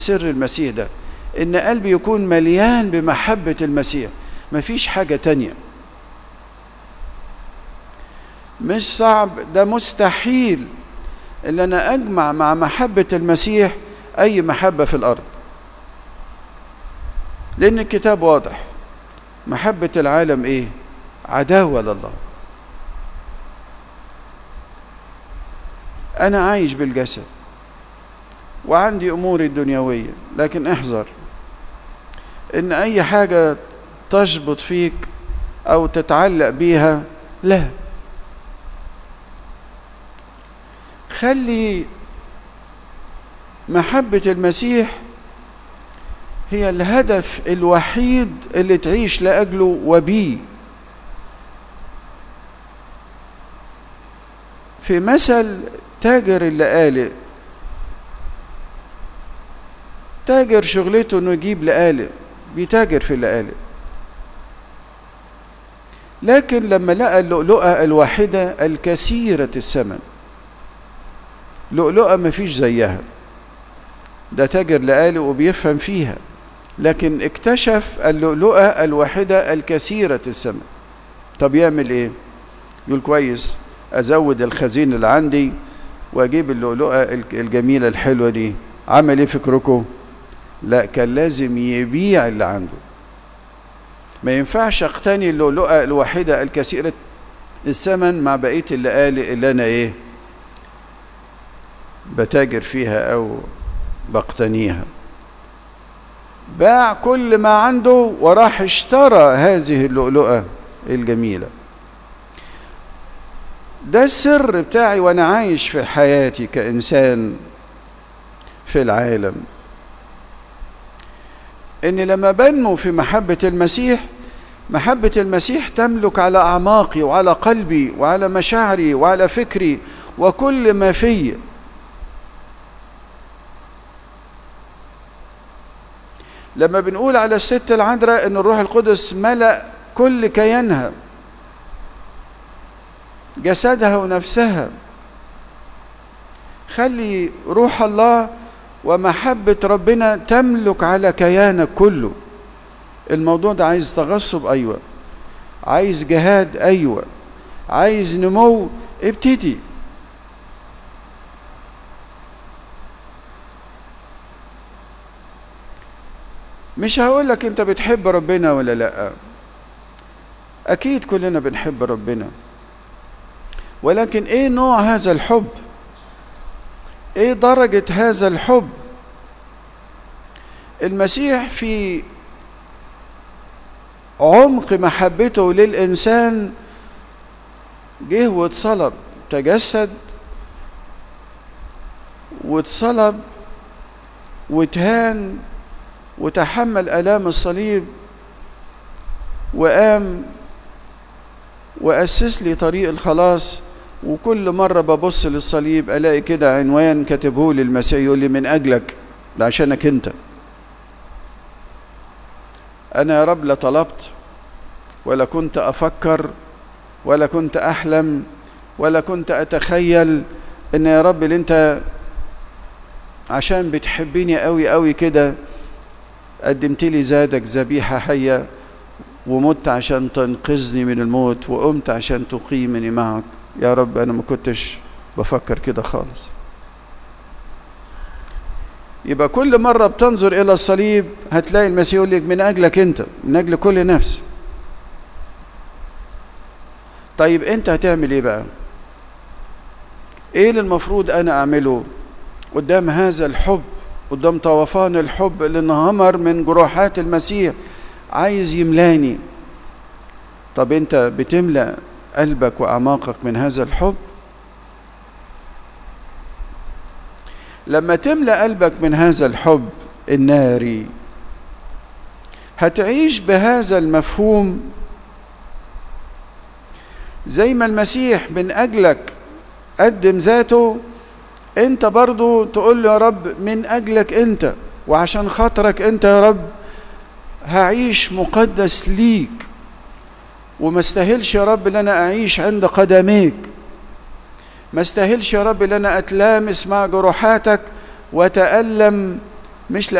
سر المسيح ده ان قلبي يكون مليان بمحبة المسيح مفيش حاجة تانية مش صعب ده مستحيل ان انا اجمع مع محبة المسيح اي محبة في الارض لان الكتاب واضح محبة العالم ايه عداوة لله انا عايش بالجسد وعندي اموري الدنيوية لكن احذر ان اي حاجة تشبط فيك او تتعلق بيها لا خلي محبة المسيح هي الهدف الوحيد اللي تعيش لأجله وبيه في مثل تاجر اللقالق تاجر شغلته انه يجيب لقالق بيتاجر في اللقالق لكن لما لقى اللؤلؤة الواحدة الكثيرة الثمن لؤلؤة مفيش زيها ده تاجر لقالق وبيفهم فيها لكن اكتشف اللؤلؤة الواحدة الكثيرة الثمن طب يعمل ايه يقول كويس ازود الخزين اللي عندي واجيب اللؤلؤة الجميلة الحلوة دي عمل ايه فكركم لا كان لازم يبيع اللي عنده ما ينفعش اقتني اللؤلؤة الواحدة الكثيرة الثمن مع بقية اللقالق اللي انا ايه بتاجر فيها او بقتنيها باع كل ما عنده وراح اشترى هذه اللؤلؤة الجميلة ده السر بتاعي وانا عايش في حياتي كإنسان في العالم ان لما بنمو في محبة المسيح محبة المسيح تملك على أعماقي وعلى قلبي وعلى مشاعري وعلى فكري وكل ما فيه لما بنقول على الست العذراء ان الروح القدس ملأ كل كيانها جسدها ونفسها خلي روح الله ومحبة ربنا تملك على كيانك كله الموضوع ده عايز تغصب أيوة عايز جهاد أيوة عايز نمو ابتدي مش هقول لك انت بتحب ربنا ولا لا اكيد كلنا بنحب ربنا ولكن ايه نوع هذا الحب ايه درجة هذا الحب المسيح في عمق محبته للإنسان جه واتصلب تجسد واتصلب وتهان وتحمل آلام الصليب وقام وأسس لي طريق الخلاص وكل مرة ببص للصليب ألاقي كده عنوان كاتبه لي المسيح يقول لي من أجلك ده عشانك أنت أنا يا رب لا طلبت ولا كنت أفكر ولا كنت أحلم ولا كنت أتخيل إن يا رب اللي أنت عشان بتحبني قوي قوي كده قدمت لي زادك ذبيحة حية ومت عشان تنقذني من الموت وقمت عشان تقيمني معك يا رب أنا ما كنتش بفكر كده خالص يبقى كل مرة بتنظر إلى الصليب هتلاقي المسيح يقول لك من أجلك أنت من أجل كل نفس طيب أنت هتعمل إيه بقى إيه اللي المفروض أنا أعمله قدام هذا الحب قدام طوفان الحب اللي انهمر من جروحات المسيح عايز يملاني طب انت بتملأ قلبك وأعماقك من هذا الحب لما تملأ قلبك من هذا الحب الناري هتعيش بهذا المفهوم زي ما المسيح من أجلك قدم ذاته انت برضو تقول له يا رب من أجلك انت وعشان خاطرك انت يا رب هعيش مقدس ليك وما استاهلش يا رب ان انا اعيش عند قدميك ما استاهلش يا رب ان انا اتلامس مع جروحاتك واتالم مش